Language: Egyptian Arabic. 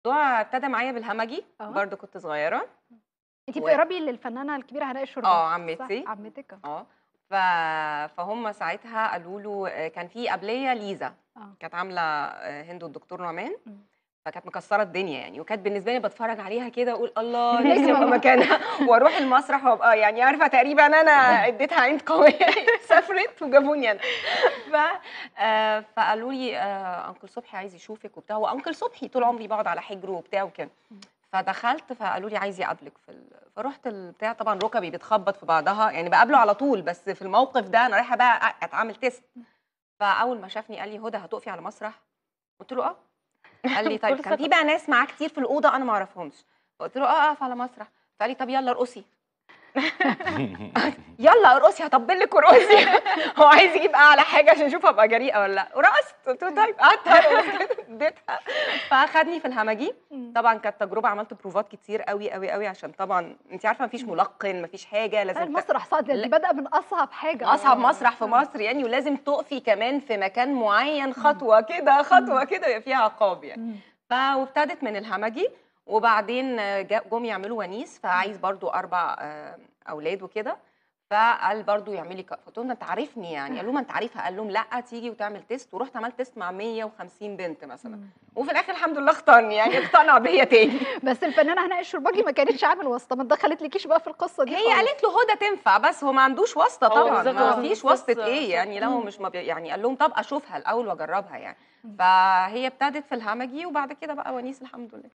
الموضوع ابتدى معايا بالهمجي آه. برضو كنت صغيره انت و- بتقربي للفنانه الكبيره هناء الشرباجي اه عمتي صح؟ عمتك آه. اه ف... فهم ساعتها قالوا له آه، كان في قبليه ليزا اه كانت عامله آه، هند والدكتور نعمان مم. فكانت مكسره الدنيا يعني وكانت بالنسبه لي بتفرج عليها كده اقول الله لازم نفسي ابقى أروح. مكانها واروح المسرح وابقى يعني عارفه تقريبا انا اديتها عين قويه سافرت وجابوني انا ف آه، فقالوا لي آه، انكل صبحي عايز يشوفك وبتاع وانكل صبحي طول عمري بقعد على حجره وبتاع وكده فدخلت فقالوا لي عايز يقابلك في ال... فرحت البتاع طبعا ركبي بتخبط في بعضها يعني بقابله على طول بس في الموقف ده انا رايحه بقى اتعامل تيست فاول ما شافني قال لي هدى هتقفي على مسرح قلت له اه قال لي طيب بكل كان في ثقة. بقى ناس معاه كتير في الاوضه انا ما اعرفهمش فقلت له اه اقف على مسرح فقال لي طب يلا ارقصي يلا ارقصي هطبل لك ورقصي هو عايز يجيب اعلى حاجه عشان اشوف ابقى جريئه ولا لا ورقصت قلت له طيب قعدت ارقص كده، اديتها فاخدني في الهمجي مم. طبعا كانت تجربه عملت بروفات كتير قوي قوي قوي عشان طبعا انت عارفه مفيش ملقن مفيش حاجه لا، لازم ت- المسرح صعب ده لا. دي بادئه من اصعب حاجه اصعب مسرح في مصر يعني ولازم تقفي كمان في مكان معين خطوه كده خطوه كده يبقى فيها عقاب يعني مم. ف وابتدت من الهمجي وبعدين جا- جم يعملوا ونيس فعايز برضو اربع آه، اولاد وكده فقال برضو يعملي ك- قلت لهم انت عارفني يعني قالوا ما انت عارفها قال لهم لا تيجي وتعمل تيست ورحت عملت تيست مع 150 بنت مثلا مم. وفي الاخر الحمد لله اختارني يعني اقتنع بيا تاني بس الفنانه هناء الشرباجي ما كانتش عامل واسطه ما دخلتلكيش بقى في القصه دي هي خالص. قالت له هدى تنفع بس هو ما عندوش واسطه هو طبعا بالظبط ما هو فيش مش واسطه واسطة. ايه يعني لا هو مم. مش ما بي يعني قال لهم طب اشوفها الاول واجربها يعني مم. فهي ابتدت في الهمجي وبعد كده بقى ونيس الحمد لله